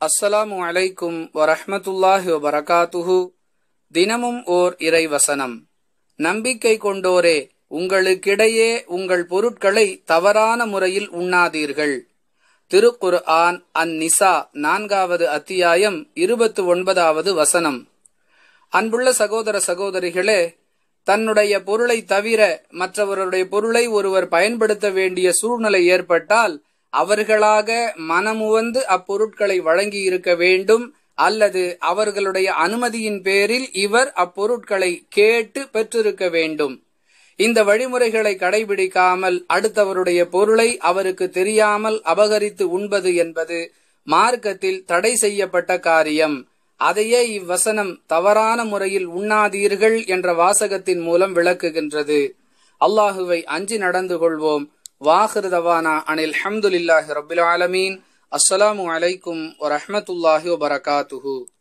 அஸ்ஸலாமு அலைக்கும் வரஹ்மத்துல்லாஹி வபரகாத்துஹு தினமும் ஓர் இறைவசனம் நம்பிக்கை கொண்டோரே உங்களுக்கிடையே உங்கள் பொருட்களை தவறான முறையில் உண்ணாதீர்கள் திருக்குர் ஆன் அன் நிசா நான்காவது அத்தியாயம் இருபத்து ஒன்பதாவது வசனம் அன்புள்ள சகோதர சகோதரிகளே தன்னுடைய பொருளை தவிர மற்றவருடைய பொருளை ஒருவர் பயன்படுத்த வேண்டிய சூழ்நிலை ஏற்பட்டால் அவர்களாக மனமுவந்து அப்பொருட்களை வழங்கி இருக்க வேண்டும் அல்லது அவர்களுடைய அனுமதியின் பேரில் இவர் அப்பொருட்களை கேட்டு பெற்றிருக்க வேண்டும் இந்த வழிமுறைகளை கடைபிடிக்காமல் அடுத்தவருடைய பொருளை அவருக்கு தெரியாமல் அபகரித்து உண்பது என்பது மார்க்கத்தில் தடை செய்யப்பட்ட காரியம் அதையே இவ்வசனம் தவறான முறையில் உண்ணாதீர்கள் என்ற வாசகத்தின் மூலம் விளக்குகின்றது அல்லாஹுவை அஞ்சி நடந்து கொள்வோம் வாஹிருதவானா அனில் ஹம்துலில்லாஹி ரபில் ஆலமீன் அஸ்ஸலாமு அலைக்கும் வரஹமத்துல்லாஹி வபரகாத்துஹு